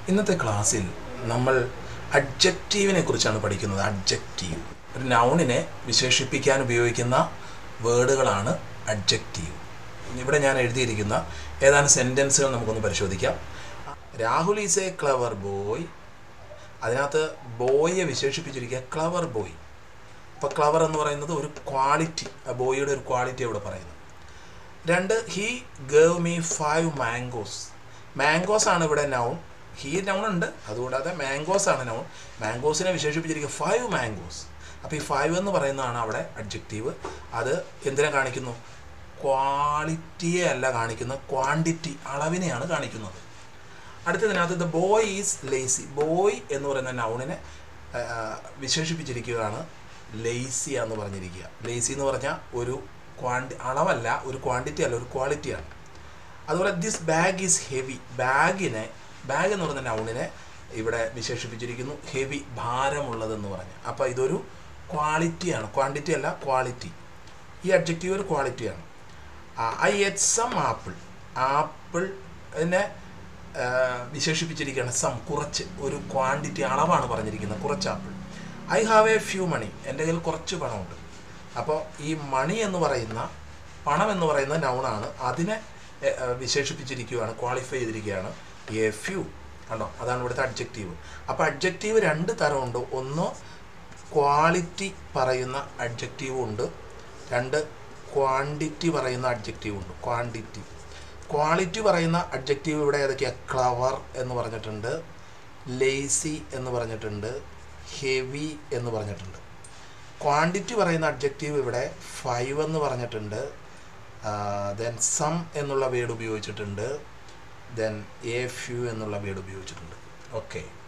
ഇന്നത്തെ ക്ലാസ്സിൽ നമ്മൾ അഡ്ജക്റ്റീവിനെ കുറിച്ചാണ് പഠിക്കുന്നത് അഡ്ജക്റ്റീവ് ഒരു നൗണിനെ വിശേഷിപ്പിക്കാൻ ഉപയോഗിക്കുന്ന വേർഡുകളാണ് അഡ്ജക്റ്റീവ് ഇവിടെ ഞാൻ എഴുതിയിരിക്കുന്ന ഏതാനും സെൻറ്റൻസുകൾ നമുക്കൊന്ന് പരിശോധിക്കാം Rahul is a clever boy അതിനകത്ത് ബോയെ വിശേഷിപ്പിച്ചിരിക്കുക ക്ലവർ ബോയ് അപ്പോൾ ക്ലവർ എന്ന് പറയുന്നത് ഒരു ക്വാളിറ്റി ആ ബോയിയുടെ ഒരു ക്വാളിറ്റി ഇവിടെ പറയുന്നു രണ്ട് he gave me five mangoes mangoes ആണ് ഇവിടെ നൗൺ ഹീ നൗൺ ഉണ്ട് അതുകൂടാതെ മാംഗോസ് ആണ് നൗൺ മാംഗോസിനെ വിശേഷിപ്പിച്ചിരിക്കുക ഫൈവ് മാംഗോസ് അപ്പോൾ ഈ ഫൈവ് എന്ന് പറയുന്നതാണ് അവിടെ അഡ്ജക്റ്റീവ് അത് എന്തിനെ കാണിക്കുന്നു ക്വാളിറ്റിയെ അല്ല കാണിക്കുന്നത് ക്വാണ്ടിറ്റി അളവിനെയാണ് കാണിക്കുന്നത് അടുത്തതിനകത്ത് the boy is lazy boy എന്ന് പറയുന്ന നൗണിനെ വിശേഷിപ്പിച്ചിരിക്കുകയാണ് ലേസി എന്ന് പറഞ്ഞിരിക്കുക ലേസി എന്ന് പറഞ്ഞാൽ ഒരു ക്വാണ്ടി അളവല്ല ഒരു ക്വാണ്ടിറ്റി അല്ല ഒരു ക്വാളിറ്റിയാണ് അതുപോലെ ദിസ് ബാഗ് ഈസ് ഹെവി ബാഗിനെ ബാഗ് എന്ന് പറയുന്ന നൗണിനെ ഇവിടെ വിശേഷിപ്പിച്ചിരിക്കുന്നു ഹെവി ഭാരമുള്ളതെന്ന് പറഞ്ഞ് അപ്പോൾ ഇതൊരു ക്വാളിറ്റിയാണ് ക്വാണ്ടിറ്റി അല്ല ക്വാളിറ്റി ഈ അഡ്ജക്റ്റീവ് ഒരു ക്വാളിറ്റിയാണ് I ate some apple apple നെ വിശേഷിപ്പിച്ചിരിക്കുകയാണ് സം കുറച്ച് ഒരു ക്വാണ്ടിറ്റി അളവാണ് പറഞ്ഞിരിക്കുന്നത് കുറച്ച് apple I have a few money എൻ്റെ കയ്യിൽ കുറച്ച് പണമുണ്ട് അപ്പോൾ ഈ മണി എന്ന് പറയുന്ന പണം എന്ന് പറയുന്ന നൗണാണ് അതിനെ വിശേഷിപ്പിച്ചിരിക്കുകയാണ് ക്വാളിഫൈ ചെയ്തിരിക്കുകയാണ് എ ഫ്യൂ കണ്ടോ അതാണ് ഇവിടുത്തെ അഡ്ജക്റ്റീവ് അപ്പോൾ അഡ്ജക്റ്റീവ് രണ്ട് തരമുണ്ട് ഒന്ന് ക്വാളിറ്റി പറയുന്ന അഡ്ജക്റ്റീവും ഉണ്ട് രണ്ട് ക്വാണ്ടിറ്റി പറയുന്ന അഡ്ജക്റ്റീവ് ഉണ്ട് ക്വാണ്ടിറ്റി ക്വാളിറ്റി പറയുന്ന അഡ്ജക്റ്റീവ് ഇവിടെ ഏതൊക്കെയാണ് ക്ലവർ എന്ന് പറഞ്ഞിട്ടുണ്ട് ലേസി എന്ന് പറഞ്ഞിട്ടുണ്ട് ഹെവി എന്ന് പറഞ്ഞിട്ടുണ്ട് ക്വാണ്ടിറ്റി പറയുന്ന അഡ്ജക്റ്റീവ് ഇവിടെ ഫൈവ് എന്ന് പറഞ്ഞിട്ടുണ്ട് ദെൻ സം എന്നുള്ള വേർഡ് ഉപയോഗിച്ചിട്ടുണ്ട് ദെൻ എ ഫ്യൂ എന്നുള്ള വേർഡ് ഉപയോഗിച്ചിട്ടുണ്ട് ഓക്കെ